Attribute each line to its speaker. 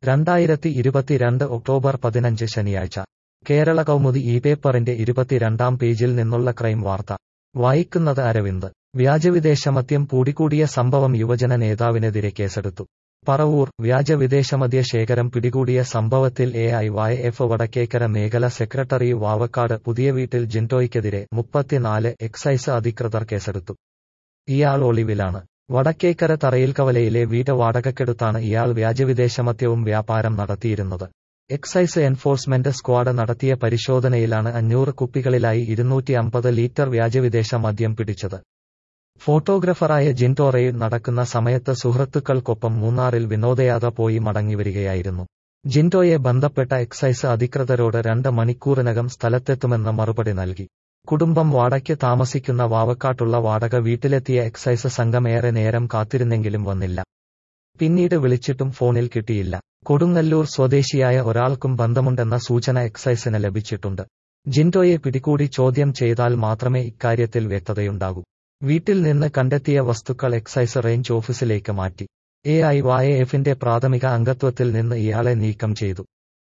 Speaker 1: രണ്ടായിരത്തി ഇരുപത്തിരണ്ട് ഒക്ടോബർ പതിനഞ്ച് ശനിയാഴ്ച കേരള കൗമുദി ഈ പേപ്പറിന്റെ ഇരുപത്തിരണ്ടാം പേജിൽ നിന്നുള്ള ക്രൈം വാർത്ത വായിക്കുന്നത് അരവിന്ദ് വ്യാജവിദേശമദ്യം പൂടിക്കൂടിയ സംഭവം യുവജന നേതാവിനെതിരെ കേസെടുത്തു പറവൂർ വ്യാജ വിദേശമദ്യ ശേഖരം പിടികൂടിയ സംഭവത്തിൽ A I Y F Vadakkekara മേഖല സെക്രട്ടറി വാവക്കാട് പുതിയ വീട്ടിൽ ജിൻഡോയ്ക്കെതിരെ മുപ്പത്തിനാല് എക്സൈസ് അധികൃതർ കേസെടുത്തു ഇയാൾ ഒളിവിലാണ് വടക്കേക്കര തറയിൽക്കവലയിലെ വീട് വാടകക്കെടുത്താണ് ഇയാൾ വ്യാജവിദേശമദ്യവും വ്യാപാരം നടത്തിയിരുന്നത് എക്സൈസ് എൻഫോഴ്സ്മെന്റ് സ്ക്വാഡ് നടത്തിയ പരിശോധനയിലാണ് അഞ്ഞൂറ് കുപ്പികളിലായി ഇരുന്നൂറ്റി അമ്പത് ലിറ്റർ വ്യാജവിദേശ മദ്യം പിടിച്ചത് ഫോട്ടോഗ്രാഫറായ ജിൻഡോ റെയ്ഡ് നടക്കുന്ന സമയത്ത് സുഹൃത്തുക്കൾക്കൊപ്പം മൂന്നാറിൽ വിനോദയാത്ര പോയി മടങ്ങിവരികയായിരുന്നു ജിൻഡോയെ ബന്ധപ്പെട്ട എക്സൈസ് അധികൃതരോട് രണ്ട് മണിക്കൂറിനകം സ്ഥലത്തെത്തുമെന്ന് മറുപടി നൽകി കുടുംബം വാടയ്ക്ക് താമസിക്കുന്ന വാവക്കാട്ടുള്ള വാടക വീട്ടിലെത്തിയ എക്സൈസ് സംഘം ഏറെ നേരം കാത്തിരുന്നെങ്കിലും വന്നില്ല പിന്നീട് വിളിച്ചിട്ടും ഫോണിൽ കിട്ടിയില്ല കൊടുങ്ങല്ലൂർ സ്വദേശിയായ ഒരാൾക്കും ബന്ധമുണ്ടെന്ന സൂചന എക്സൈസിന് ലഭിച്ചിട്ടുണ്ട് ജിൻഡോയെ പിടികൂടി ചോദ്യം ചെയ്താൽ മാത്രമേ ഇക്കാര്യത്തിൽ വ്യക്തതയുണ്ടാകൂ വീട്ടിൽ നിന്ന് കണ്ടെത്തിയ വസ്തുക്കൾ എക്സൈസ് റേഞ്ച് ഓഫീസിലേക്ക് മാറ്റി എ ഐ വായ എഫിന്റെ പ്രാഥമിക അംഗത്വത്തിൽ നിന്ന് ഇയാളെ നീക്കം ചെയ്തു